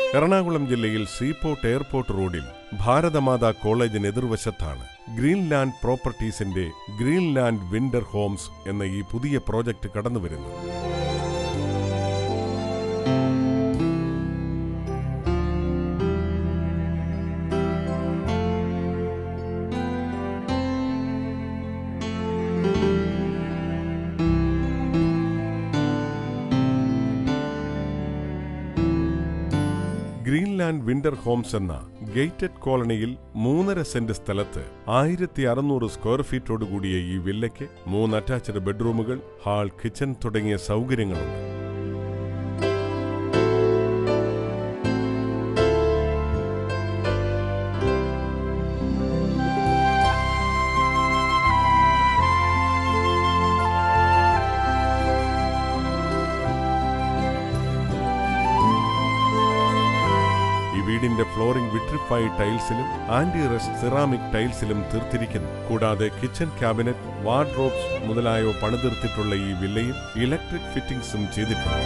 എറണാകുളം ജില്ലയിൽ seaport airport റോഡിൽ ഭാരതമാതാ കോളേജിന് എതിർവശത്താണ് ഗ്രീൻലാൻഡ് പ്രോപ്പർട്ടീസിന്റെ ഗ്രീൻലാൻഡ് വിന്റർ ഹോംസ് എന്ന ഈ പുതിയ പ്രോജക്റ്റ് കടന്നുവരുന്നത് ഗ്രീൻലാൻഡ് വിന്റർ ഹോംസ് എന്ന ഗേറ്റഡ് കോളനിയിൽ മൂന്നര സെന്റ് സ്ഥലത്ത് ആയിരത്തി അറുന്നൂറ് സ്ക്വയർ ഫീറ്റോട് കൂടിയ ഈ വില്ലയ്ക്ക് മൂന്ന് അറ്റാച്ച്ഡ് ബെഡ്റൂമുകൾ ഹാൾ കിച്ചൺ തുടങ്ങിയ സൗകര്യങ്ങളുണ്ട് ഈ വീടിന്റെ ഫ്ലോറിംഗ് വിട്രിഫൈഡ് ടൈൽസിലും ആന്റി റസ്റ്റ് സിറാമിക് ടൈൽസിലും തീർത്തിരിക്കുന്നു കൂടാതെ കിച്ചൺ ക്യാബിനറ്റ് വാർഡ്രോബ്സ് മുതലായവ പണിതീർത്തിട്ടുള്ള ഈ വില്ലയിൽ ഇലക്ട്രിക് ഫിറ്റിംഗ്സും ചെയ്തിട്ടുണ്ട്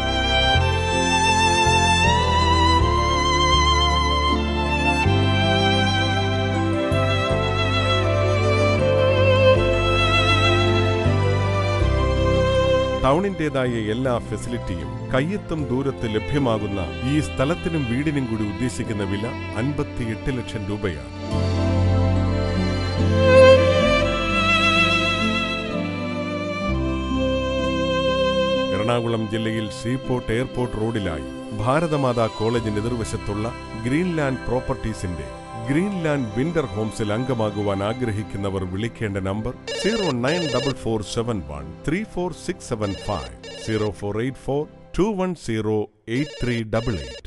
ടൗണിന്റേതായ എല്ലാ ഫെസിലിറ്റിയും കയ്യെത്തും ദൂരത്ത് ലഭ്യമാകുന്ന ഈ സ്ഥലത്തിനും വീടിനും കൂടി ഉദ്ദേശിക്കുന്ന വില അൻപത്തിയെട്ട് ലക്ഷം രൂപയാണ് എറണാകുളം ജില്ലയിൽ സീപോർട്ട് എയർപോർട്ട് റോഡിലായി ഭാരതമാതാ കോളേജിന് എതിർവശത്തുള്ള ഗ്രീൻലാൻഡ് പ്രോപ്പർട്ടീസിന്റെ ഗ്രീൻലാൻഡ് വിന്റർ ഹോംസിൽ അംഗമാകുവാൻ ആഗ്രഹിക്കുന്നവർ വിളിക്കേണ്ട number zero nine double four seven one three four six seven five zero four eight four two one zero eight three double eight